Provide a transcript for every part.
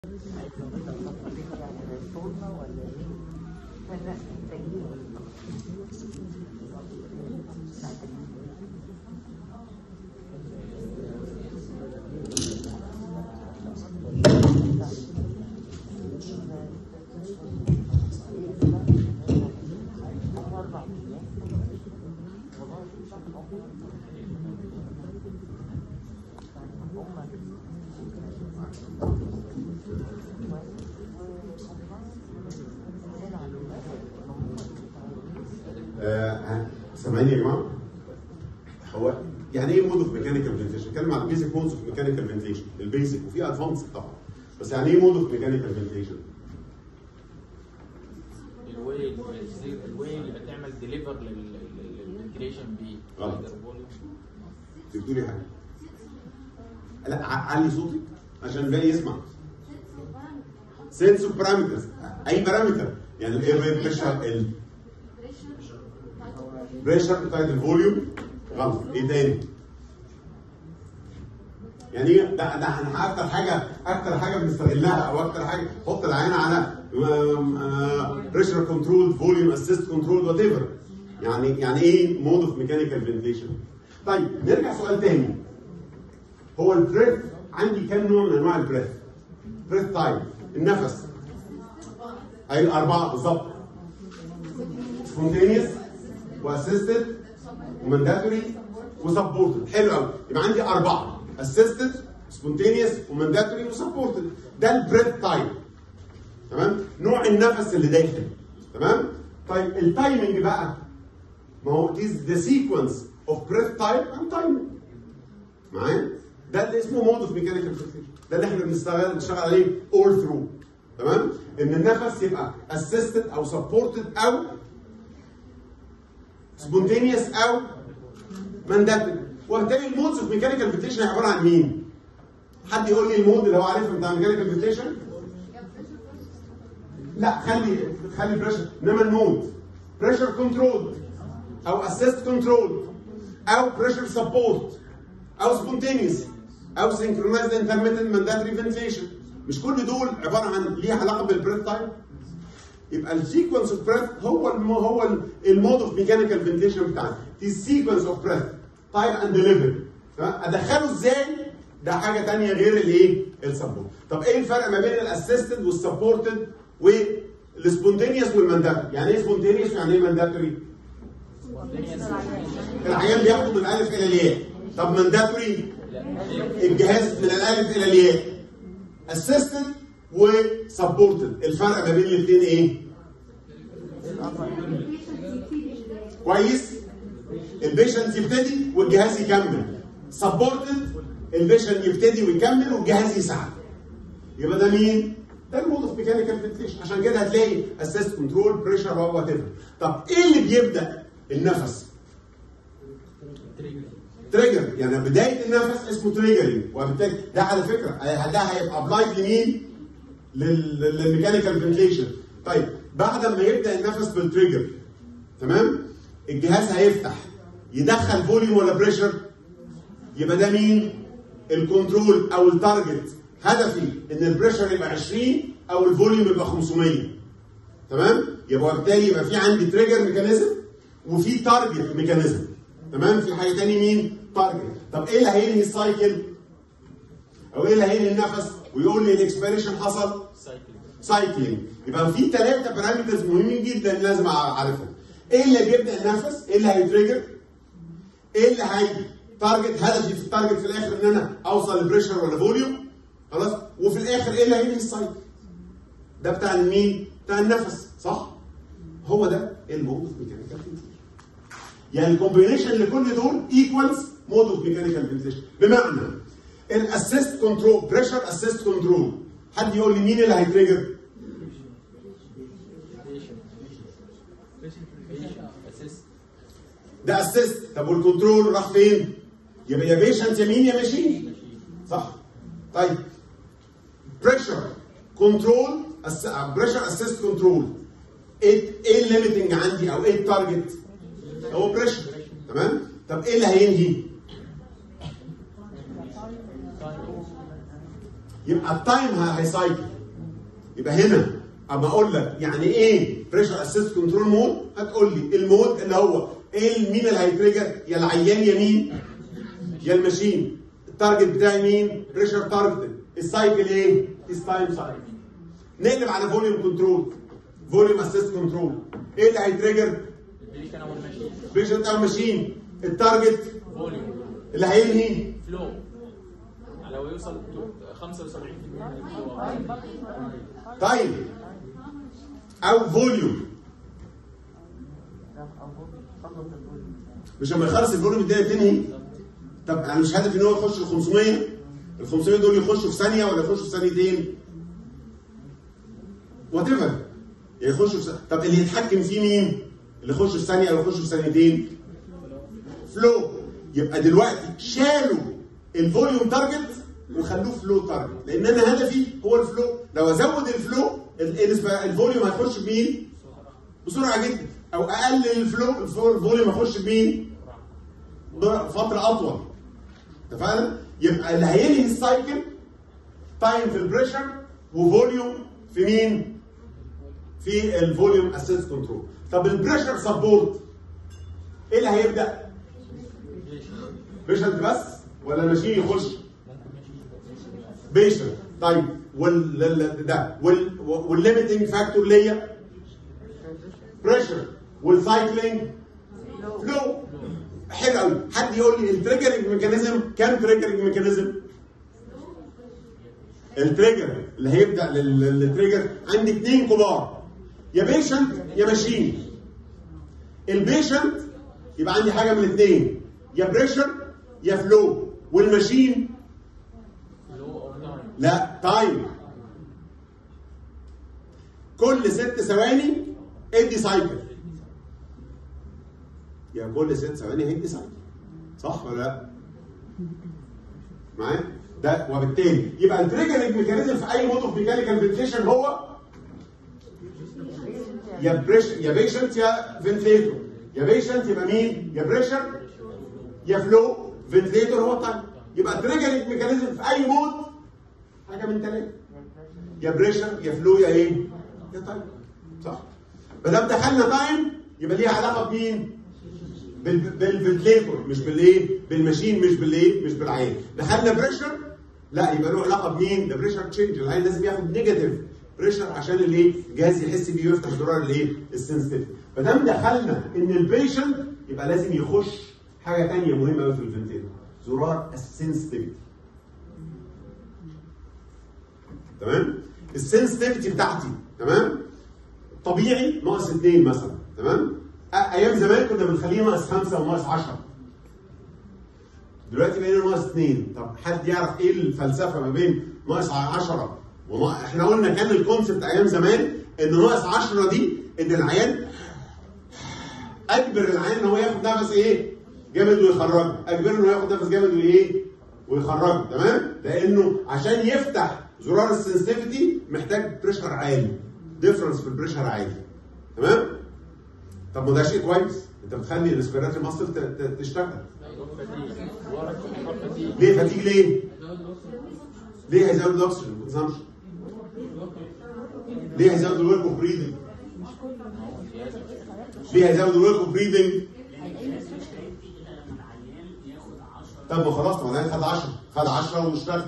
الفورمه ولا ايه؟ فلا محتاجين آه، سامعيني يا جماعه؟ هو يعني ايه مود اوف ميكانيكال فنتيشن؟ بتكلم عن البيزك مودز اوف ميكانيكال فنتيشن، البيزك وفي ادفانس طبعا بس يعني ايه مود اوف ميكانيكال فنتيشن؟ الواي اللي بتصير الواي اللي بتعمل ديليفر للفنتيليشن بيه غلط. either volume. انت بتقولي حاجه لا ع- علي صوتك عشان الباقي يسمع سنس اوف بارامترز اي بارامتر يعني الاير بريشر البريشر بتاعت الفوليوم غلط ايه تاني؟ يعني ايه ده ده احنا اكتر حاجه اكتر حاجه بنستغلها او اكتر حاجه حط العين على بريشر كنترول فوليوم اسيست كنترول وات ايفر يعني يعني ايه مود اوف ميكانيكال فنتيشن طيب نرجع سؤال تاني هو البريث عندي كام نوع من انواع البريث بريث تايب النفس اي اربعه بالظبط سبونتينيوس واسيستد ومانداتوري وسبورتد حلو قوي يبقى عندي اربعه اسيستد سبونتينيوس ومانداتوري وسبورتد ده البريث تايب تمام نوع النفس اللي داخل تمام طيب التايمنج بقى ما هو it is the sequence of breath type and timing معايا ده اللي اسمه مود اوف ميكانيكال ده اللي احنا بنشتغل بنشتغل عليه all through تمام ان النفس يبقى assisted او supported او spontaneous او mandatory وبالتالي المودز اوف ميكانيكال فيتيشن عباره عن مين؟ حد يقول لي المود اللي هو عارفه بتاع ميكانيكال فيتيشن؟ لا خلي خلي بريشر انما المود بريشر كنترول او اسيست كنترول او بريشر سبورت او سبونتينيوس او سينكرونايزد انترميتنت مانداتري فنتيشن مش كل دول عباره عن ليها علاقه بالبريث تايب يبقى السيكونس اوف بريث هو الم هو المود اوف ميكانيكال فنتيشن بتاعنا دي السيكونس اوف بريث تايب اند ديليفري ادخله ازاي ده حاجه ثانيه غير الايه السبورت طب ايه الفرق ما بين الاسيستد والسبورتد والسبونتينيوس والمانداتري يعني ايه سبونتينيوس يعني ايه مانداتري العيان بياخده من الالف الى الياء طب مانداتوري الجهاز من الالف الى الياء اسيستد وسبورتد الفرق ما بين الاثنين ايه؟ كويس؟ البيشنت يبتدي والجهاز يكمل سبورتد البيشنت يبتدي ويكمل والجهاز يساعد يبقى ده مين؟ ده المود اوف ميكانيكال فنتيشن عشان كده هتلاقي اسيست كنترول بريشر وات ايفر طب ايه اللي بيبدا النفس؟ تريجر يعني بدايه النفس اسمه تريجرنج وبالتالي ده على فكره ده هيبقى ابلايد لمين؟ لل- للميكانيكال فنتيشن طيب بعد ما يبدا النفس بالتريجر تمام؟ الجهاز هيفتح يدخل فوليوم ولا بريشر؟ يبقى ده مين؟ الكنترول او التارجت هدفي ان البريشر يبقى 20 او الفوليوم يبقى 500 تمام؟ يبقى بالتالي يبقى في عندي تريجر ميكانيزم وفي تارجت ميكانيزم تمام؟ في حاجه تاني مين؟ تارجت طب ايه اللي هينهي السايكل؟ او ايه اللي هينهي النفس؟ ويقول لي الاكسبيريشن حصل سايكل سايكلينج يبقى في ثلاثه بارامترز مهمين جدا لازم اعرفهم ايه اللي بيبدا النفس؟ ايه اللي هيتريجر؟ ايه اللي هي تارجت هدفي في التارجت في الاخر ان انا اوصل لبريشر ولا فوليوم خلاص وفي الاخر ايه اللي هينهي السايكل؟ ده بتاع مين؟ بتاع النفس صح؟ هو ده المود اوف ميكانيكال فنتيشن يعني الكومبينيشن لكل دول ايكوالز مود اوف ميكانيكال فنتيشن بمعنى الاسيست كنترول بريشر اسيست كنترول حد يقول لي مين اللي هيتريجر؟ اسيست ده اسيست طب والكنترول راح فين؟ يبقى يا بيشنت يمين يا ماشين صح طيب بريشر كنترول بريشر اسيست كنترول ايه ايه الليميتنج عندي او ايه التارجت؟ هو بريشر تمام؟ طب ايه اللي هينهي؟ يبقى التايم هيسايكل يبقى هنا اما اقول لك يعني ايه بريشر اسيست كنترول مود هتقول لي المود اللي هو ايه مين اللي هيتريجر يا العيان يا مين يا الماشين التارجت بتاعي مين بريشر تارجت السايكل ايه از تايم سايكل نقلب على فوليوم كنترول فوليوم اسيست كنترول ايه اللي هيتريجر الديليشن اول ماشي بريشر بتاع الماشين التارجت فوليوم اللي هينهي فلو لو يوصل تو- 75% من الفلو تايم او فوليوم ده أو فضل الفوليوم مش لما يخلص الفوليوم الدنيا تنهي طب انا مش هدفي ان هو يخش ال 500 ال 500 دول يخشوا في ثانيه ولا يخشوا في ثانيتين وات ايفر يخشوا في ث- طب اللي يتحكم فيه مين؟ اللي يخش في ثانيه ولا يخش في ثانيتين؟ فلو يبقى دلوقتي شالوا الفوليوم تارجت وخلوه فلو تارجت لان انا هدفي هو الفلو لو ازود الفلو ال- النسبه الفوليوم هيخش بمين؟ بسرعه جدا او اقلل الفلو الفلو- الفوليوم هيخش بمين؟ بفتره اطول اتفقنا؟ يبقى اللي هينهي السايكل تايم في البريشر وفوليوم في مين؟ في الفوليوم اسيست كنترول طب البريشر سبورت ايه اللي هيبدا؟ بيشنت بس ولا ماشين يخش؟ بيشنت طيب وال ال- ده وال والليميتنج فاكتور ليا بريشر والسايكلينج فلو حلو قوي حد يقول لي التريجرنج ميكانيزم كام تريجرنج ميكانيزم؟ التريجر اللي هيبدا لل- للتريجر عندي اثنين كبار يا بيشنت يا ماشين البيشنت يبقى عندي حاجه من الاثنين يا بريشر يا فلو والماشين فلو او تايم لا تايم كل ست ثواني ادي سايكل يا كل ست ثواني هيدي سايكل صح ولا لا؟ معايا؟ ده وبالتالي يبقى التريجرنج ميكانيزم في اي مود اوف ميكانيكال فنتيشن هو يا بريشر يا بيشنت يا فنتليتور يا بيشنت يبقى مين؟ يا بريشر يا فلو فنتليتور هو تايم يبقى التريجرنج ميكانيزم في اي مود حاجه من ثلاثه يا بريشر يا فلو يا ايه؟ يا تايم صح ما دام دخلنا تايم يبقى ليها علاقه بمين؟ بال- بالفنتليتور مش بالايه؟ بالماشين مش بالايه؟ مش بالعين دخلنا بريشر لا يبقى له علاقه بمين؟ ده بريشر تشينج العين لازم ياخد نيجاتيف بريشر عشان الايه؟ الجهاز يحس بيه ويفتح زرار الايه؟ السنسيتيف ما دام دخلنا ان البيشنت يبقى لازم يخش حاجه ثانيه مهمه قوي في الفنتليتور زرار السنسيتيفيتي تمام السنسيتيفيتي بتاعتي تمام طبيعي ناقص اثنين مثلا تمام أ- ايام زمان كنا بنخليه ناقص خمسه وناقص 10 دلوقتي بقينا ناقص اثنين طب حد يعرف ايه الفلسفه ما بين ناقص 10 وما احنا قلنا كان الكونسبت ايام زمان ان ناقص 10 دي ان العيان اجبر العيان ان هو ياخد نفس ايه؟ جامد ويخرجه، اجبره انه ياخد نفس جامد وايه؟ ويخرجه، تمام؟ لانه عشان يفتح زرار السنسيتيفيتي محتاج بريشر عالي، ديفرنس في البريشر عالي، تمام؟ طب ما ده شيء كويس، انت بتخلي الريسبيراتوري ماسل تشتغل، ورا فتيج ليه فتيج ليه؟ ليه هيزود الاكسجين كونسامشن؟ ليه هيزود الورك اوف بريدنج؟ ليه هيزود الورك اوف بريدنج؟ طب ما خلاص طب ما خد 10 خد 10 واشتغل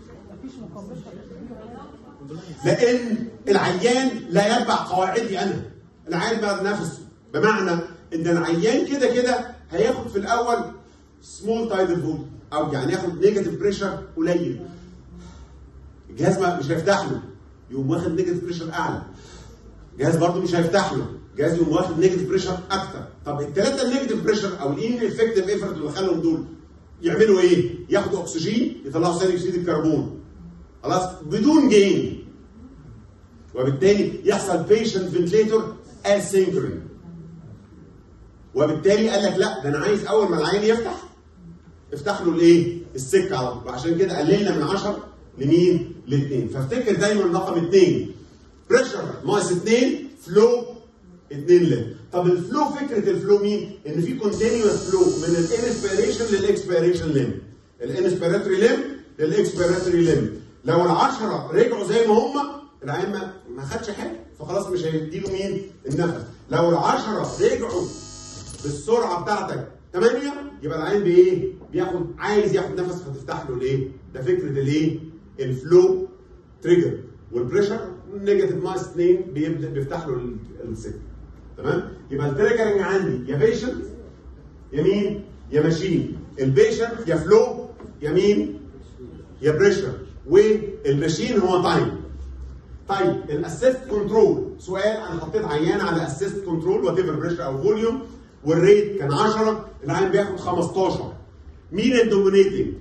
لان العيان لا يتبع قواعدي انا العيان بقى نفسه بمعنى ان العيان كده كده هياخد في الاول سمول تايدل فولت او يعني ياخد نيجاتيف بريشر قليل الجهاز ما مش هيفتح له يقوم واخد نيجاتيف بريشر اعلى الجهاز برضه مش هيفتح له الجهاز يقوم واخد نيجاتيف بريشر اكتر طب الثلاثه النيجاتيف بريشر او الان افكتيف ايفورت اللي دخلهم دول يعملوا ايه؟ ياخدوا اكسجين يطلعوا ثاني اكسيد الكربون خلاص بدون جين وبالتالي يحصل بيشنت فنتليتور اسينكرون وبالتالي قال لك لا ده انا عايز اول ما العين يفتح افتح له الايه؟ السكه على طول وعشان كده قللنا من 10 لمين؟ لاثنين فافتكر دايما رقم اثنين بريشر ناقص اثنين فلو اثنين لم طب الفلو فكره الفلو مين؟ ان في كونتينيوس فلو من الانسبيريشن للاكسبيريشن لم الانسبيراتوري لم للاكسبيراتوري لم لو العشرة رجعوا زي ما هم العيان ما ما خدش حاجه فخلاص مش هيديله مين النفس لو العشرة رجعوا بالسرعه بتاعتك 8 يبقى العين بايه؟ بياخد عايز ياخد نفس فتفتح له الايه؟ ده فكره الايه؟ الفلو تريجر والبريشر نيجاتيف ماينس 2 بيبدا بيفتح له ال- السكه تمام؟ يبقى التريجرنج عندي يا بيشنت يا مين؟ يا ماشين البيشنت يا فلو يا مين؟ يا بريشر والماشين هو تايم طيب الاسيست كنترول سؤال انا حطيت عيان على اسيست كنترول وات ايفر بريشر او فوليوم والريت كان 10 العيان بياخد 15 مين الدومينيتنج؟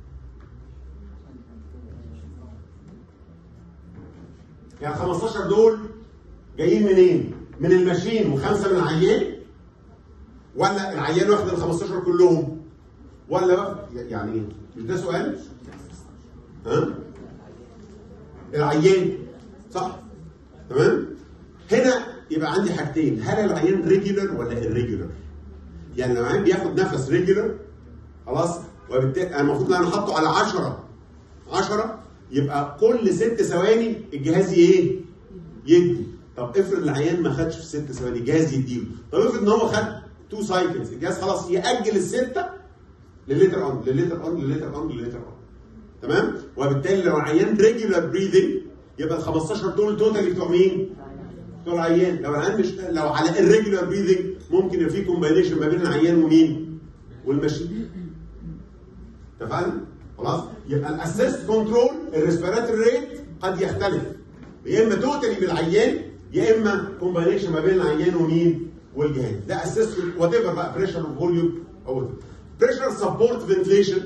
يعني 15 دول جايين منين؟ من الماشين وخمسه من العيان ولا العيان واخد ال 15 كلهم؟ ولا واخد يعني ايه؟ مش ده سؤال؟ ها؟ العيان صح؟ تمام؟ هنا يبقى عندي حاجتين هل العيان ريجولر ولا irregular؟ يعني لو العيان بياخد نفس ريجولر خلاص وبالتالي انا المفروض ان انا حاطه على 10 10 يبقى كل ست ثواني الجهاز ايه؟ يدي طب افرض العيان ما خدش في ست ثواني الجهاز يديله طب افرض ان هو خد تو سايكلز الجهاز خلاص ياجل السته لليتر اون لليتر اون لليتر اون لليتر اون تمام وبالتالي لو العيان ريجولار بريذنج يبقى ال 15 دول توتالي بتوع مين؟ بتوع العيان لو العيان مش لو على الريجولار بريذنج ممكن يبقى في كومباينيشن ما بين العيان ومين؟ والماشين اتفقنا؟ خلاص؟ يبقى الاسيست كنترول الريسبيراتوري ريت قد يختلف يا اما توتالي بالعيان يا اما كومباينيشن ما بين العيان ومين؟ والجهاز ده اسيست وات ايفر بقى بريشر وفوليوم او بريشر سبورت فنتليشن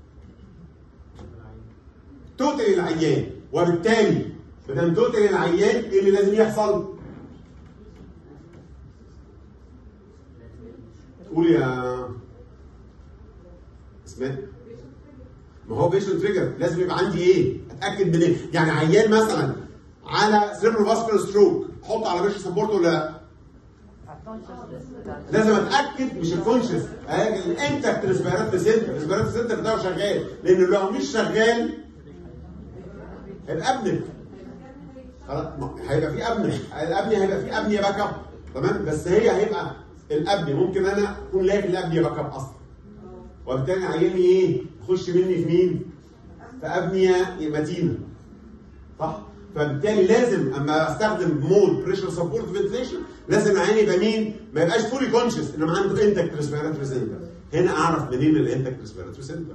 توتالي العيان وبالتالي ما دام توتالي العيان ايه اللي لازم يحصل؟ قول يا اسماء ما هو بيشن تريجر لازم يبقى عندي ايه؟ اتاكد من ايه؟ يعني عيان مثلا على سيربرو فاسكولار ستروك احط على بيشن سبورت ولا لا؟ لازم اتاكد مش الكونشس الانتكت ريسبيراتوري سنتر الريسبيراتوري سنتر بتاعه شغال لان لو مش شغال هيبقى ابنك خلاص ما- هيبقى في ابني الابني هيبقى في ابنيه باك اب تمام بس هي هيبقى الابني ممكن انا اكون لاقي الابنيه باك اب اصلا وبالتالي عيني ايه يخش مني في مين؟ في ابنيه متينه صح؟ فبالتالي لازم اما استخدم مود بريشر سبورت فنتليشن لازم عيني يبقى مين؟ ما يبقاش فولي كونشس انما عنده انتكت ريسبيراتوري سنتر هنا اعرف منين الانتكت ريسبيراتوري سنتر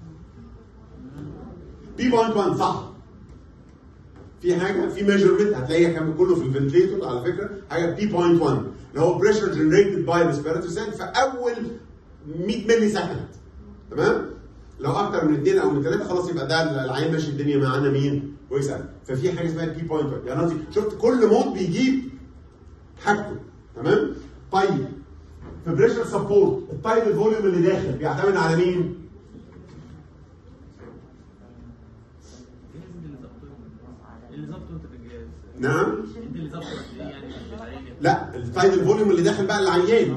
بي بوينت 1 صح في حاجه في ميجرمنت هتلاقيها كان كله في الفنتليتور على فكره حاجه بي بوينت 1 اللي هو بريشر جنريتد باي ريسبيراتوري سنتر في اول 100 ملي سكند تمام؟ لو اكتر من اثنين او من ثلاثه خلاص يبقى ده العين ماشي الدنيا معانا مين؟ كويسه ففي حاجه اسمها الكي بوينت يعني قصدي شفت كل مود بيجيب حاجته تمام؟ طيب في بريشر سبورت التايم الفوليوم اللي داخل بيعتمد على مين؟ اللي ظبطه انت في الجهاز نعم؟ انت اللي ظبطه قد ايه يعني مش العين لا التايم الفوليوم اللي داخل بقى العيان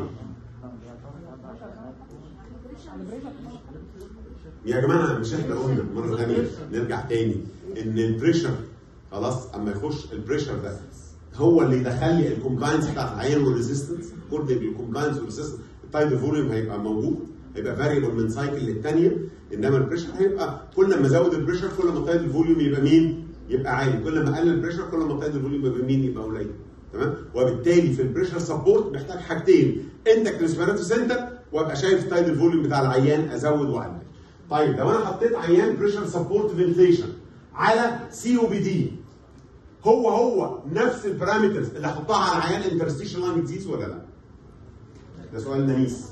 يا جماعه مش احنا قلنا مره ثانيه نرجع تاني ان البريشر خلاص اما يخش البريشر ده هو اللي يدخل لي الكومبلاينس بتاعت العيان والريزيستنس كل الكومبلاينس والريزيستنس التايم الفوليوم هيبقى موجود هيبقى فاريبل من سايكل للثانيه انما البريشر هيبقى كل ما ازود البريشر كل ما التايم الفوليوم يبقى مين؟ يبقى عالي كل ما اقلل البريشر كل ما التايم الفوليوم يبقى مين؟ يبقى قليل تمام وبالتالي في البريشر سبورت محتاج حاجتين انتك ريسبيراتوري سنتر وابقى شايف التايم الفوليوم بتاع العيان ازود واقلل طيب لو انا حطيت عيان بريشر سبورت فنتليشن على سي او بي دي هو هو نفس البارامترز اللي احطها على عيان انترستيشن لاين ديزيز ولا لا؟ ده سؤال نميس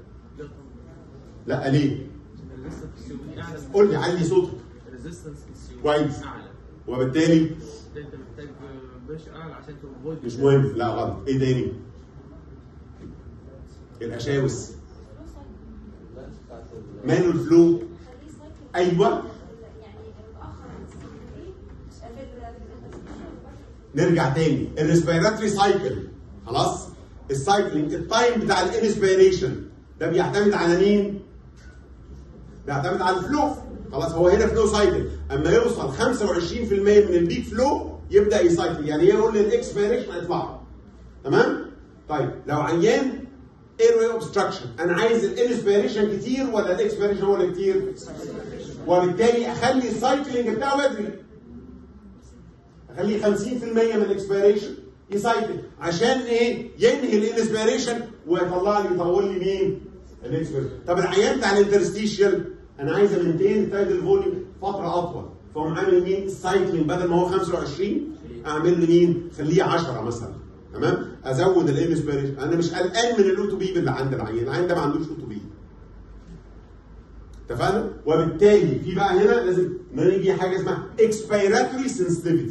لا ليه؟ الريزستنس في السي او اعلى قول لي علي صوتك الريزستنس في السي او كويس. اعلى وبالتالي ده انت محتاج بريشر اعلى عشان تافويد مش مهم لا غلط ايه تاني؟ الاشاوس ماله الفلو ايوه نرجع تاني الريسبيراتوري سايكل خلاص السايكلينج التايم بتاع الانسبيريشن ده بيعتمد على مين؟ بيعتمد على الفلو خلاص هو هنا فلو سايكل اما يوصل 25% من البيك فلو يبدا يسايكل يعني يقول للاكسبيريشن اطلع تمام طيب لو عيان اير واي اوبستراكشن انا عايز الانسبيريشن كتير ولا الاكسبيريشن هو اللي كتير وبالتالي اخلي السايكلينج بتاعه بدري اخليه 50% من الاكسبيريشن يسايكل عشان ايه ينهي الانسبيريشن ويطلع لي يطول لي مين الاكسبيريشن طب العيان بتاع الانترستيشيال انا عايز امنتين تايدل فوليوم فتره اطول فاقوم عامل مين السايكلينج بدل ما هو 25 اعمل لي مين خليه 10 مثلا تمام ازود الانسبيريشن انا مش قلقان من الاوتو بيب اللي عند العيان العيان ده ما عندوش اوتو بيب اتفقنا وبالتالي في بقى هنا لازم نيجي حاجه اسمها اكسبيراتوري سنسيتيفيتي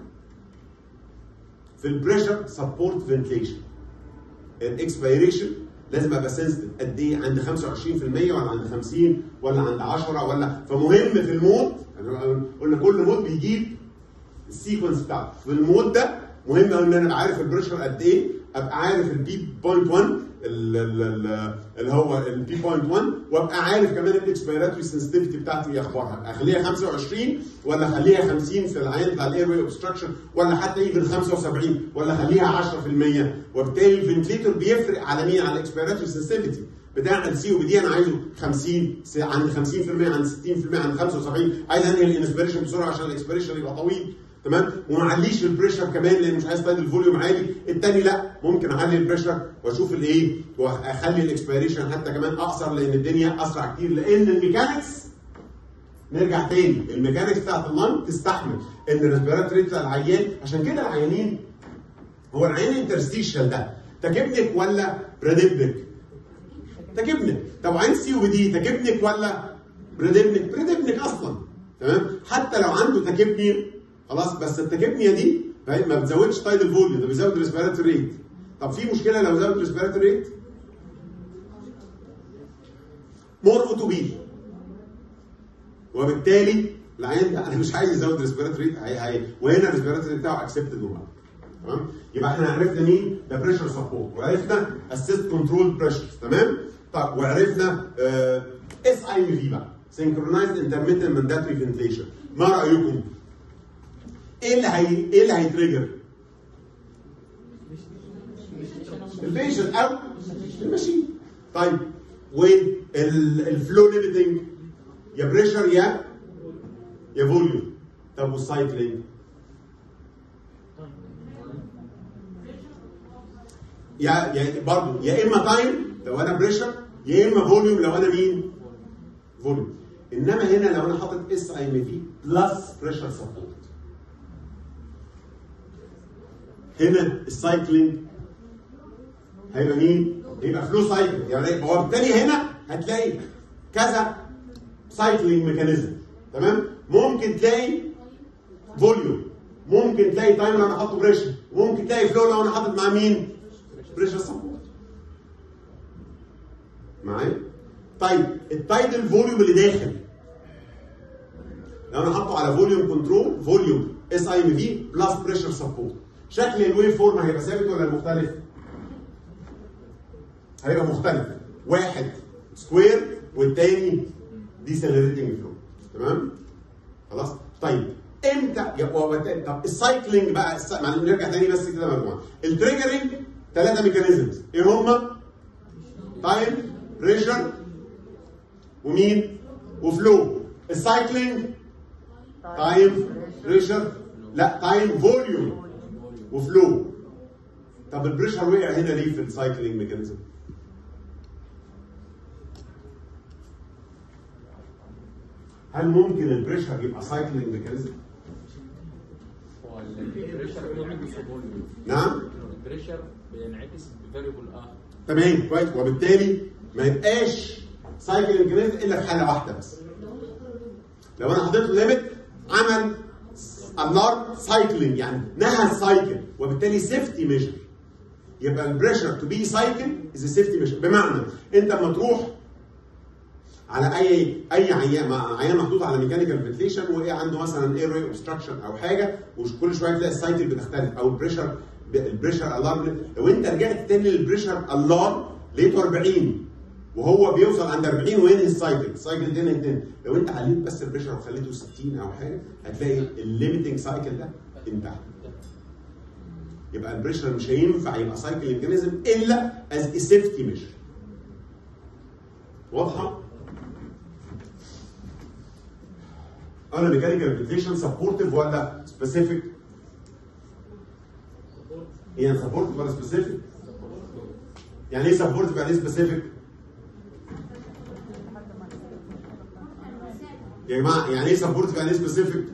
في البريشر سبورت فنتليشن الاكسبيريشن لازم ابقى سنسيتيف قد ايه عند 25% ولا عند 50 ولا عند 10 ولا فمهم في المود قلنا كل مود بيجيب السيكونس بتاعته في المود ده مهم قوي ان انا ابقى عارف البريشر قد ايه ابقى عارف البي بوينت 1 ال- ال- ال- اللي هو البي بوينت 1 وابقى عارف كمان الاكسبيراتوري سنسيتيفيتي بتاعتي ايه اخبارها اخليها 25 ولا اخليها 50 في العين بتاع الاير واي اوبستراكشن ولا حتى يجي 75 ولا اخليها 10% وبالتالي الفنتليتور بيفرق على مين على الاكسبيراتوري سنسيتيفيتي بتاع السي او بي دي انا عايزه 50 س- عند 50% عند 60% عند 75 عايز انهي الانسبيريشن بسرعه عشان الاكسبيريشن يبقى طويل تمام وما اعليش البريشر كمان لان مش عايز تايد الفوليوم عالي التاني لا ممكن اعلي البريشر واشوف الايه واخلي الاكسبيريشن حتى كمان اقصر لان الدنيا اسرع كتير لان الميكانكس نرجع تاني الميكانكس بتاعت اللنج تستحمل ان الريسبيراتوري بتاع العيان عشان كده العيانين هو العيان انترستيشال ده تكبنك ولا بريدبنك؟ تكبنك طب عين سي او دي تكبنك ولا بريدبنك؟ بريدبنك اصلا تمام حتى لو عنده تكبني خلاص بس التكبنيه دي ما بتزودش تايدل فوليوم ده بيزود الريسبيراتوري ريت طب في مشكله لو زود الريسبيراتوري ريت مور اوتو بي وبالتالي العيان ده انا مش عايز ازود الريسبيراتوري ريت هي هي وهنا الريسبيراتوري بتاعه اكسبتد نورمال تمام يبقى احنا عرفنا مين ده بريشر سبورت وعرفنا اسيست كنترول بريشر تمام طب وعرفنا اس اي ام في بقى سينكرونايزد انترميتنت مانداتوري فنتليشن ما رايكم؟ ايه اللي هي ايه اللي هيتريجر؟ البيشن او الماشين طيب والفلو ليميتنج يا بريشر يا يا فوليوم طب والسايكلينج يا يا برضه يا اما تايم لو انا بريشر يا اما فوليوم لو انا مين؟ فوليوم انما هنا لو انا حاطط اس اي ام في بلس بريشر سبورت هنا السايكلينج هيبقى مين؟ هيبقى فلو سايكل يعني هو بالتالي هنا هتلاقي كذا سايكلينج ميكانيزم تمام؟ ممكن تلاقي فوليوم ممكن تلاقي تايم لو انا حاطه بريشر ممكن تلاقي فلو لو انا حاطط مع مين؟ بريشر سبورت معايا؟ طيب التايدل فوليوم اللي داخل لو انا حاطه على فوليوم كنترول فوليوم اس اي ام في بلس بريشر سبورت شكل الويف فورم هيبقى ثابت ولا مختلف؟ هيبقى مختلف واحد سكوير والتاني ديسلريتنج فلو تمام؟ خلاص؟ طيب امتى يبقى طب السايكلينج بقى الس... معلش نرجع تاني بس كده يا مجموعه التريجرنج ثلاثه ميكانيزمز ايه هما؟ تايم بريشر ومين؟ وفلو السايكلينج تايم بريشر لا تايم فوليوم وفلو طب البريشر وقع هنا ليه في السايكلينج ميكانيزم؟ هل ممكن البريشر يبقى سايكلينج ميكانيزم؟ هو البريشر بينعكس فوليوم نعم؟ البريشر بينعكس بفاريبل اخر تمام كويس وبالتالي ما يبقاش سايكلينج ميكانيزم الا في حاله واحده بس لو انا حطيت ليميت عمل الارم سايكلينج يعني نهى السايكل وبالتالي سيفتي ميجر يبقى البريشر تو بي سايكل از سيفتي ميجر بمعنى انت لما تروح على اي اي عيان مع عيان محطوط على ميكانيكال فنتليشن وايه عنده مثلا اير واي اوبستراكشن او حاجه وكل شويه تلاقي السايكل بتختلف او البريشر البريشر الارم لو انت رجعت تاني للبريشر الارم لقيته 40 وهو بيوصل عند 40 وينهي السايكل السايكل تاني تاني لو انت عليت بس البريشر وخليته 60 او حاجه هتلاقي الليميتنج سايكل ده انتهى يبقى البريشر مش هينفع يبقى سايكل ميكانيزم الا از سيفتي ميجر واضحه؟ انا ميكانيكال فنتيشن سبورتيف ولا سبيسيفيك؟ هي سبورتيف ولا سبيسيفيك؟ يعني ايه سبورتيف يعني ايه سبيسيفيك؟ يا جماعه يعني ايه سبورتيف يعني ايه سبيسيفيك؟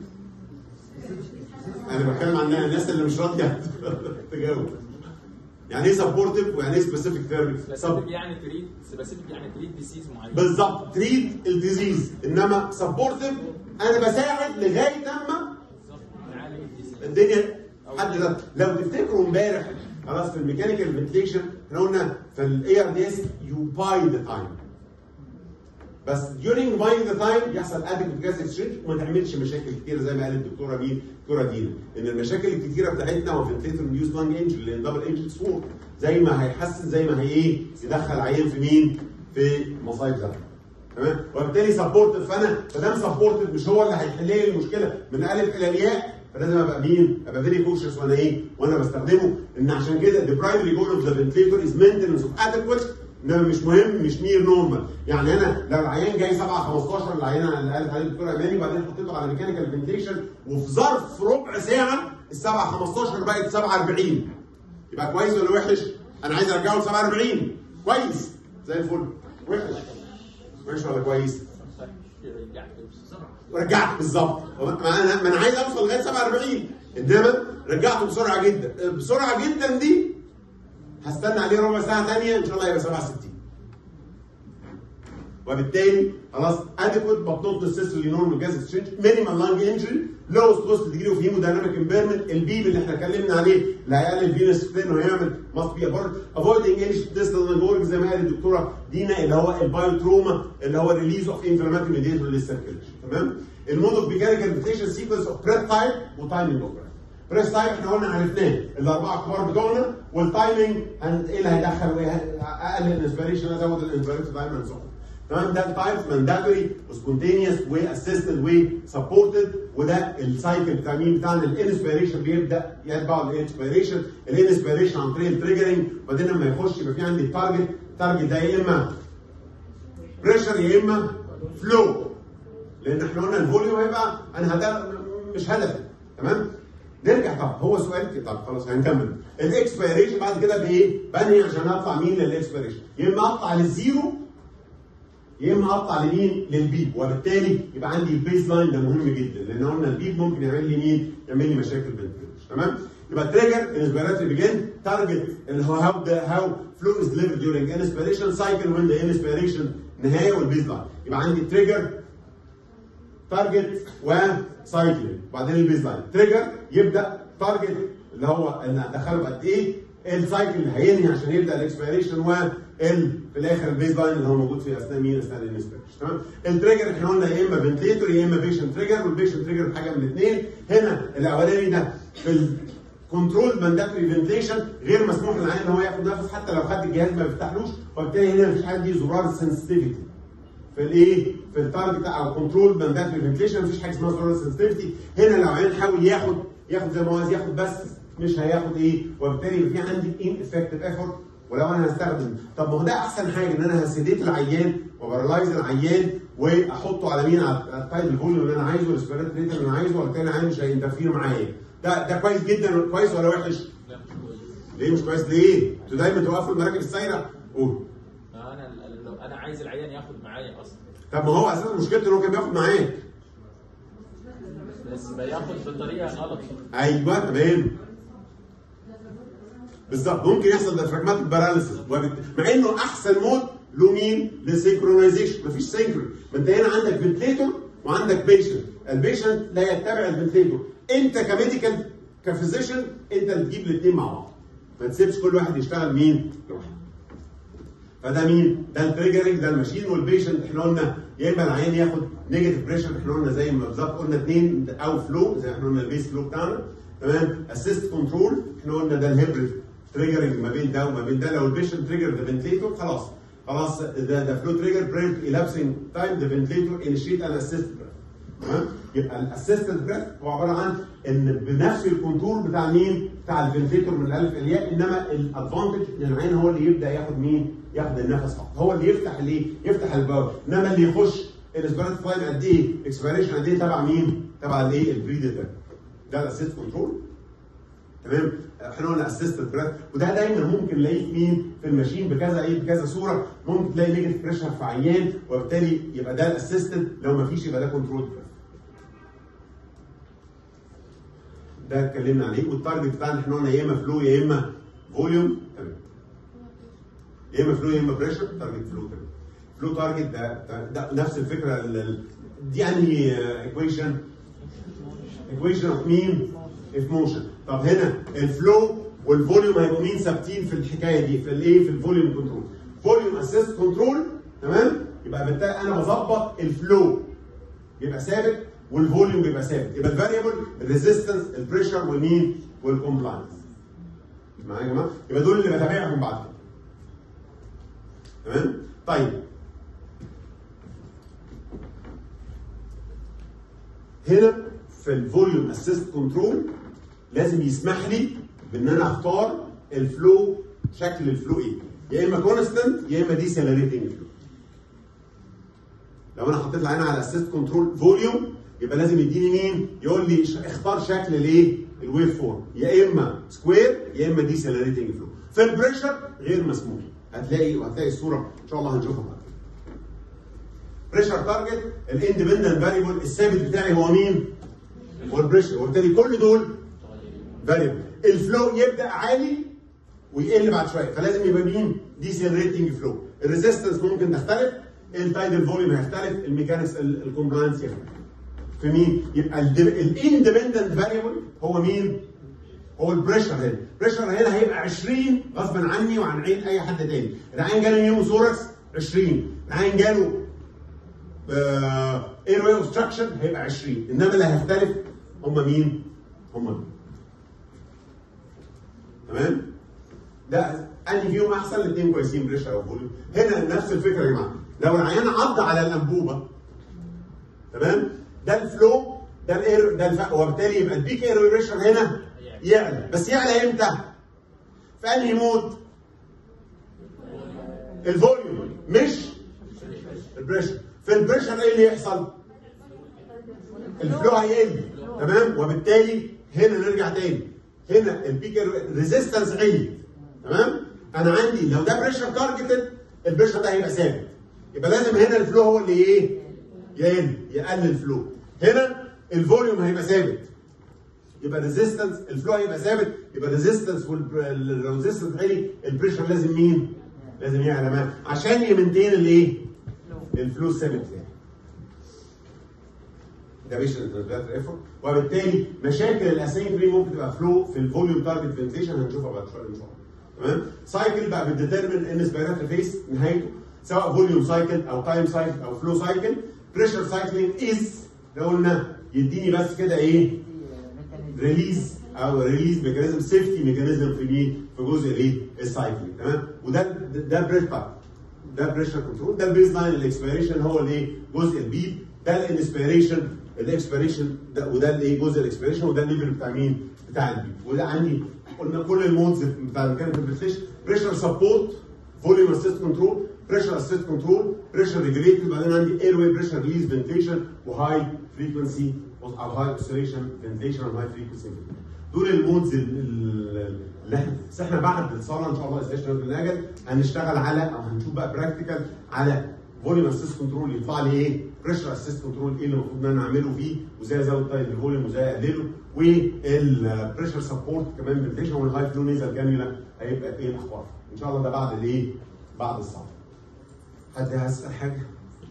انا بتكلم عن الناس اللي مش راضيه تجاوب يعني ايه سبورتيف ويعني ايه سبيسيفيك ثيرابي؟ سبيسيفيك يعني تريد سبيسيفيك يعني تريد ديسيز معين بالظبط تريد الديزيز انما سبورتيف انا بساعد لغايه اما بالظبط نعالج الديسيز الدنيا حد ده لو تفتكروا امبارح خلاص في الميكانيكال فنتيليشن احنا قلنا في الاي ار دي اس يو باي ذا تايم بس during buying the time يحصل adequate gas exchange وما تعملش مشاكل كتير زي ما قالت الدكتوره مين؟ الدكتوره دينا ان المشاكل الكتيره بتاعتنا هو فنتيتور نيوز لانج انجل اللي دبل انجل سور زي ما هيحسن زي ما هي ايه يدخل عيان في مين؟ في مصايب ده تمام وبالتالي سبورتد فانا ما دام سبورتد مش هو اللي هيحل لي المشكله من الف الى الياء فلازم ابقى مين؟ ابقى فيري كوشس وانا ايه؟ وانا بستخدمه ان عشان كده the primary goal of the ventilator is maintenance of adequate انما مش مهم مش نير نورمال يعني انا لو العيان جاي 7 15 العيان اللي قالت عليه الدكتوره اماني وبعدين حطيته على ميكانيكال فنتيشن وفي ظرف ربع ساعه ال 7 15 بقت 7 40 يبقى كويس ولا وحش؟ انا عايز ارجعه ل 7 40 كويس زي الفل وحش وحش ولا كويس؟ رجعت ورجعت بالظبط ما انا ما انا عايز اوصل لغايه 47 انما رجعته بسرعه جدا بسرعه جدا دي هستنى عليه ربع ساعه ثانيه ان شاء الله يبقى 67 وبالتالي خلاص اديكوت بطنط السيستولي نورمال جاز اكسشينج مينيمال لانج انجري لوست كوست ديجري اوف هيمودايناميك امبيرمنت البيب اللي احنا اتكلمنا عليه اللي هيقلل فينس فين وهيعمل ماست بي ابورت افويدنج انش ديستال جورج زي ما قالت الدكتوره دينا اللي هو البايو تروما اللي هو الريليز اوف انفلاماتوري ميديتور للسيركيليشن تمام المود اوف ميكانيكال فيتيشن سيكونس اوف بريد تايب وتايمنج اوف بريس تايب احنا قلنا عرفناه الاربعه كبار بتوعنا والتايمنج هن- ايه اللي هيدخل وايه اقلل الانسبيريشن ازود الانسبيريشن تايم اند تمام ده التايبس مانداتوري وسبونتينيوس واسيستد وسبورتد وده السايكل بتاع مين بتاعنا الانسبيريشن بيبدا يتبع الانسبيريشن الانسبيريشن عن طريق التريجرنج وبعدين لما يخش يبقى في عندي التارجت التارجت ده يا اما بريشر يا اما فلو لان احنا قلنا الفوليوم هيبقى انا هدف مش هدفي تمام نرجع طب هو سؤال كده طب خلاص هنكمل الاكسبيريشن بعد كده بايه؟ بنهي عشان اطلع مين للاكسبيريشن يا اما اقطع للزيرو يا اما اقطع لمين؟ للبيب وبالتالي يبقى عندي البيز لاين ده مهم جدا لان قلنا البيب ممكن يعمل لي مين؟ يعمل لي مشاكل بالفلوس تمام؟ يبقى التريجر انسبيراتوري بيجن تارجت اللي هو هاو هاو فلو از ديليفرد during انسبيريشن سايكل وين ذا انسبيريشن نهايه والبيز لاين يبقى عندي تريجر تارجت وسايكلينج وبعدين البيز لاين تريجر يبدا تارجت اللي هو ان ادخله قد ايه السايكل اللي هينهي عشان يبدا الاكسبيريشن وال في الاخر البيز لاين اللي هو موجود في اثناء مين اثناء الانسبيريشن تمام التريجر احنا قلنا يا اما فنتليتور يا اما بيشنت تريجر والبيشنت تريجر حاجه من الاثنين هنا الاولاني ده في الكنترول مانداتوري فنتليشن غير مسموح للعيان ان هو ياخد نفس حتى لو خد الجهاز ما بيفتحلوش وبالتالي هنا مفيش حاجه دي زرار سنسيتيفيتي في الايه في التارجت او كنترول مانداتوري فنتليشن مفيش حاجه اسمها زرار سنسيتيفيتي هنا لو عيان حاول ياخد ياخد زي ما هو عايز ياخد بس مش هياخد ايه وبالتالي يبقى في عندي ان افكتيف ايفورت ولو انا هستخدم طب ما هو ده احسن حاجه ان انا هسيديت العيان وبرالايز العيان واحطه على مين على التايب الفوليوم اللي انا عايزه والسبيريت ريت اللي انا عايزه وبالتالي العيان مش هينتفير معايا ده ده كويس جدا كويس ولا وحش؟ لا مش كويس ليه مش كويس ليه؟ انتوا دايما توقفوا المراكب السايره قول انا لو انا عايز العيان ياخد معايا اصلا طب ما هو اساسا مشكلته ان هو كان بياخد معاك بس بياخد بطريقه غلط ايوه تمام بالظبط ممكن يحصل ديفراجماتيك باراليسيس مع انه احسن مود له مين؟ للسينكرونايزيشن مفيش سينكرون ما انت هنا عندك فنتليتور وعندك بيشنت البيشنت لا يتبع الفنتليتور انت كميديكال كفيزيشن انت اللي تجيب الاثنين مع بعض ما تسيبش كل واحد يشتغل مين؟ لوحده فده مين؟ ده التريجرنج ده الماشين والبيشنت احنا قلنا يا اما العيان ياخد نيجاتيف بريشر احنا قلنا زي ما بالظبط قلنا اثنين او فلو زي ما احنا قلنا البيس فلو بتاعنا تمام اسيست كنترول احنا قلنا ده الهيبريد تريجرنج ما بين ده وما بين ده لو البيشنت تريجر ذا فنتليتور خلاص خلاص ده ده فلو تريجر بريد elapsing تايم ذا فنتليتور انيشيت ان اسيست تمام يبقى الاسيستنت بريث هو عباره عن ان بنفس الكونتور بتاع مين؟ بتاع الفنتيتور من الالف الياء انما الادفانتج ان العين هو اللي يبدا ياخد مين؟ ياخد النفس فقط هو اللي يفتح الايه؟ يفتح الباب انما اللي يخش الاسبيرات تايم قد ايه؟ اكسبيريشن قد ايه تبع مين؟ تبع الايه؟ البريدتر ده الاسيست كنترول تمام احنا قلنا اسيستنت بريث وده دايما ممكن نلاقيه في مين في الماشين بكذا ايه بكذا صوره ممكن تلاقي نيجاتيف بريشر في عيان وبالتالي يبقى ده الاسيستنت لو ما فيش يبقى ده كنترول بريث ده اتكلمنا عليه والتارجت بتاعنا احنا قلنا يا اما فلو يا اما فوليوم تمام يا اما فلو يا اما بريشر تارجت فلو تمام فلو تارجت ده, ده, ده نفس الفكره ال- ال- دي انهي ايكويشن ايكويشن اوف مين؟ اوف موشن طب هنا الفلو والفوليوم هيبقوا مين ثابتين في الحكايه دي في الايه في الفوليوم كنترول فوليوم اسيست كنترول تمام يبقى بالتالي انا بظبط الفلو يبقى ثابت والفوليوم بيبقى ثابت يبقى الفاريبل الريزيستنس البريشر والمين والكومبلاينس معايا يا جماعه يبقى دول اللي بتابعهم بعد كده تمام طيب هنا في الفوليوم اسيست كنترول لازم يسمح لي بان انا اختار الفلو شكل الفلو ايه يا اما كونستنت يا اما ديسيلريتنج فلو لو انا حطيت العين على اسيست كنترول فوليوم يبقى لازم يديني مين يقول لي ش- اختار شكل الايه الويف فورم يا اما سكوير يا اما ديسيلريتنج فلو في البريشر غير مسموح هتلاقي وهتلاقي الصوره ان شاء الله هنشوفها بعد كده بريشر تارجت الاندبندنت فاريبل الثابت بتاعي هو مين؟ هو البريشر وبالتالي كل دول فاريبل الفلو يبدا عالي ويقل بعد شويه فلازم يبقى مين؟ ديسيلريتنج فلو الريزيستنس ممكن تختلف التايدل فوليوم هيختلف الميكانكس الكومبلاينس يختلف في مين؟ يبقى الاندبندنت فاريبل هو مين؟ هو البريشر هنا، البريشر هنا هيبقى 20 غصبا عني وعن عين اي حد تاني، العين جاله نيوموثوركس 20 العين جاله اير واي اوبستراكشن هيبقى 20 انما اللي هيختلف هم مين؟ هم دول. تمام؟ ده انهي فيهم احسن الاثنين كويسين بريشر او فوليوم هنا نفس الفكره يا جماعه لو العيان عض على الانبوبه تمام ده الفلو ده الاير ده الف... وبالتالي يبقى البيك اير بريشر هنا يعلى بس يعلى امتى؟ في انهي مود؟ الفوليوم مش البريشر في البريشر ايه اللي يحصل؟ الفلو هيقل تمام وبالتالي هنا نرجع تاني هنا البيك ريزيستنس عالي تمام انا عندي لو ده بريشر تارجتد البريشر ده هيبقى ثابت يبقى لازم هنا الفلو هو اللي ايه يقل يقلل الفلو هنا الفوليوم هيبقى ثابت يبقى ريزيستنس الفلو هيبقى ثابت يبقى ريزيستنس والريزيستنس عالي البريشر لازم مين لازم يعلى ما عشان يمنتين الايه الفلو ثابت يعني ده بيشن انترفيرت ايفورت وبالتالي مشاكل الاسينكري ممكن تبقى فلو في الفوليوم تارجت فنتيشن هنشوفها بعد شويه ان شاء الله تمام سايكل بقى بتديترمن ان سبيرات فيس نهايته سواء فوليوم سايكل او تايم سايكل او فلو سايكل بريشر سايكلينج از لو قلنا يديني بس كده ايه ريليز او ريليز ميكانيزم سيفتي ميكانيزم في مين في جزء الايه السايكلينج تمام وده ده- ده بريشر ده بريشر كنترول ده البيز لاين الاكسبيريشن هو الايه جزء البيب ده الانسبيريشن الاكسبيريشن ده وده الايه جزء الاكسبيريشن وده الليفل بتاع مين بتاع البيب وده عندي قلنا كل المودز بتاع الميكانيكال فنتيشن بريشر سبورت فوليوم اسيست كنترول بريشر اسيست كنترول بريشر ريجوليتد بعدين عندي اير واي بريشر ريليز فنتيشن وهاي فريكونسي او هاي اوسيليشن فنتيشن وهاي فريكونسي دول المودز ال- ال- اللي احنا بس احنا بعد الصلاه ان شاء الله استشهاد بالنجل هنشتغل على او هنشوف بقى براكتيكال على فوليوم اسيست كنترول يطلع لي ايه بريشر اسيست كنترول ايه اللي المفروض ان انا اعمله فيه وازاي ازود طيب الفوليوم وازاي اقلله والبريشر سبورت كمان فنتيشن والهاي فلو نيزل كانيولا هيبقى ايه الاخبار ان شاء الله ده بعد الايه بعد الصلاه حد هيسال حاجه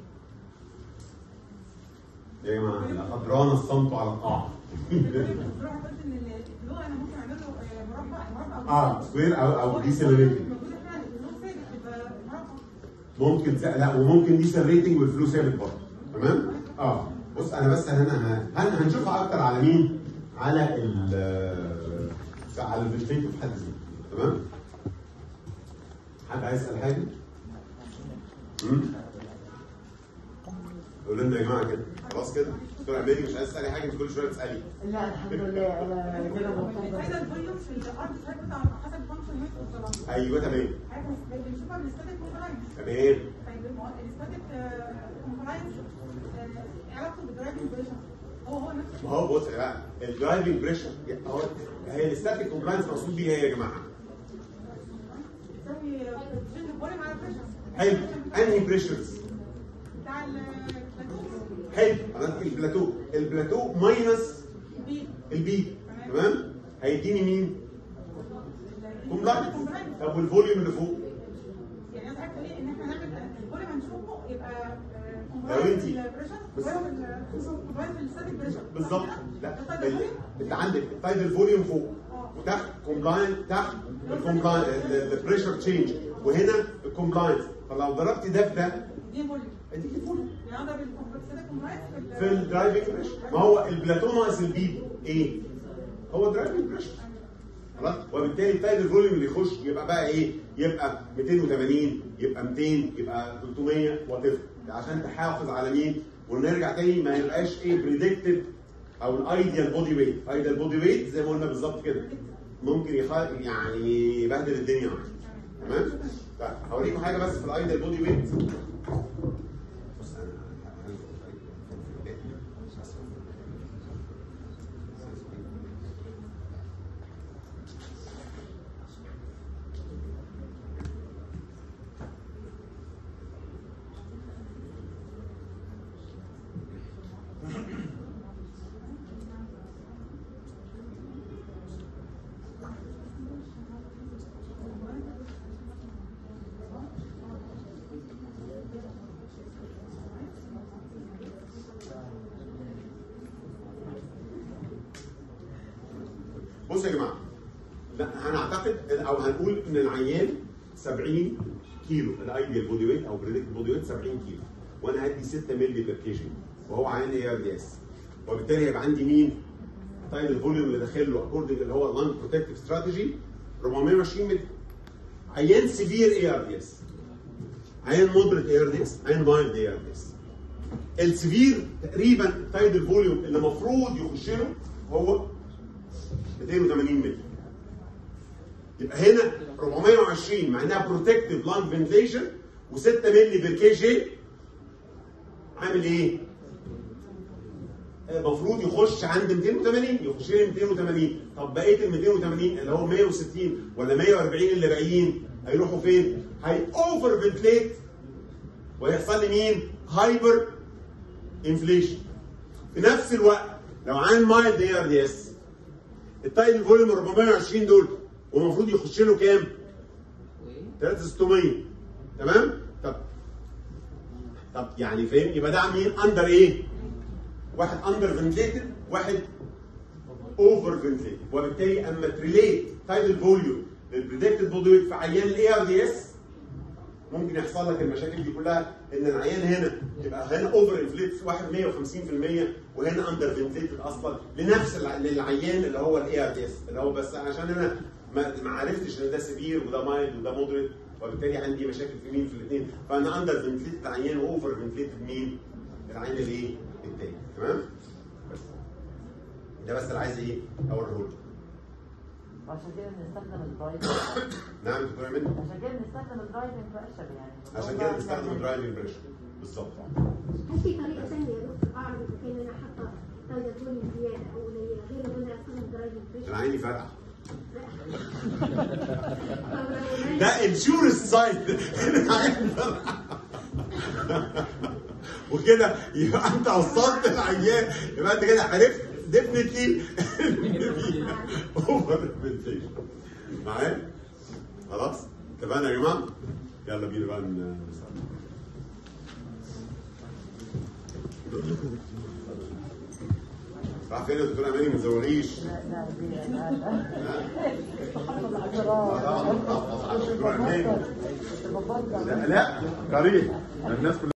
يا جماعه لقد رانا الصمت على القاعه بصراحه قلت ان الفلو انا ممكن اعمله آه، مربع مربع اه سكوير او او ديسيلريتنج المفروض احنا الفلو ثابت يبقى مربع ممكن ت... لا وممكن دي ريتنج والفلو ثابت برضه تمام؟ اه بص انا بس هنا ه- هن... هنشوفها اكتر على مين؟ على ال على الفيجيتيف في حد ذاته تمام؟ حد عايز يسال حاجه؟ امم قولوا لنا يا جماعه كده خلاص كده دكتور اماني مش عايز تسالي حاجه انت كل شويه تسالي لا الحمد لله انا كده مبسوطه الفايده الفوليوم في الارض سايد بتاع حسب الفانكشن هيت والكلام ايوه تمام حاجه بنشوفها بالاستاتيك كومبلاينس تمام طيب المو- الاستاتيك كومبلاينس علاقته بالدرايفنج بريشر هو هو نفس ما هو بص يا جماعه الدرايفنج بريشر هو هي الستاتيك كومبلاينس مقصود بيها ايه يا جماعه؟ بتساوي تشيل الفوليوم على بريشر حلو انهي بريشرز؟ بتاع البلاتو حلو انا البلاتو البلاتو ماينس البيت البي تمام هيديني مين؟ كومبلاينس كومبلاينس طب والفوليوم اللي فوق يعني انا عايزه ايه ان احنا نعمل الفوليوم هنشوفه يبقى لو انتي- بس- كومبلاينس بالستاتيك بريشر بالظبط لا ده ال- الفوليوم انت عندك تايد الفوليوم فوق وتحت كومبلاين تحت الكومبلاين البريشر تشينج وهنا الكومبلاينس فلو ضربت ده بده دي فوليوم اديك الفوليوم يعني اضرب الستاتيك كومبلاينس في الدرايفنج بريشر ما هو البلاتو ناقص البي ايه؟ هو درايفنج بريشر خلاص وبالتالي التايد الفوليوم اللي يخش يبقى بقى ايه؟ يبقى 280 يبقى 200 يبقى 300 وات عشان تحافظ على مين؟ ونرجع تاني ما يبقاش ايه بريدكتد او الايديال بودي ويت، ايديال بودي ويت زي ما قلنا بالظبط كده ممكن يخ... يعني يبهدل الدنيا معاك تمام؟ طيب هوريكم حاجه بس في الايديال بودي ويت بص انا بصوا يا جماعه لا هنعتقد إن- او هنقول ان العيان 70 كيلو الايديال بودي ويت او بريدكت بودي ويت 70 كيلو وانا هدي 6 مللي بير كي جي وهو عيان اي ار دي اس وبالتالي هيبقى عندي مين؟ طيب الفوليوم اللي داخل له اكوردنج اللي هو اللانج بروتكتيف استراتيجي 420 مللي عيان سيفير اي ار دي اس عيان مودريت اي ار دي اس عيان مايلد اي ار دي اس السيفير تقريبا تايد الفوليوم اللي المفروض يخش له هو 280 مللي يبقى هنا 420 مع انها بروتكتيف لانج فنتيشن و6 مللي بير كي جي عامل ايه؟ المفروض يخش عند 280 يخش لي 280 طب بقيه ال 280 اللي هو 160 ولا 140 اللي باقيين هيروحوا فين؟ هي اوفر فنتليت ويحصل لي مين؟ هايبر انفليشن في نفس الوقت لو عن مايلد اي ار دي اس التايد الفوليوم 420 دول والمفروض يخش له كام؟ 3600 تمام؟ طب طب يعني فاهم يبقى ده مين اندر ايه؟ واحد اندر فنتليتد واحد اوفر فنتليتد وبالتالي اما تريليت تايد الفوليوم للبريدكتد بودي ويت في عيان الاي ار دي اس ممكن يحصل لك المشاكل دي كلها ان العيان هنا يبقى هنا اوفر انفليت واحد 150% وهنا اندر فنتليتد اصلا لنفس الع- للعيان اللي هو الاي ار دي اس اللي هو بس عشان انا ما ما عرفتش ان ده سيفير وده مايلد وده مودريت وبالتالي عندي مشاكل في مين في الاثنين فانا اندر فنتليتد عيان واوفر فنتليتد مين؟ العيان الايه؟ التاني تمام؟ بس ده بس اللي عايز ايه؟ اوريه لكم عشان كده بنستخدم الدرايفنج نعم دكتور ايمن عشان كده بنستخدم الدرايفنج بريشر يعني عشان كده بنستخدم الدرايفنج بريشر بالظبط هل في طريقة ثانية يا دكتور أعرف إذا كان أنا حاطة طاولة فوليوم زيادة أو قليلة غير إن أنا أستخدم درايفنج بريشر؟ العين يفرقع ده انشورنس سايت وكده يبقى انت وصلت العيان يبقى انت كده عرفت ديفنتلي اوفر معايا خلاص اتفقنا يا جماعه يلا بينا بقى ن- راح فين يا دكتور اماني ما تزوريش لا لا دي لا لا حصل لا عشرات لا، لا، لا، لا، لا، لا، لا، كنت بفكر لا لا قريب الناس كلها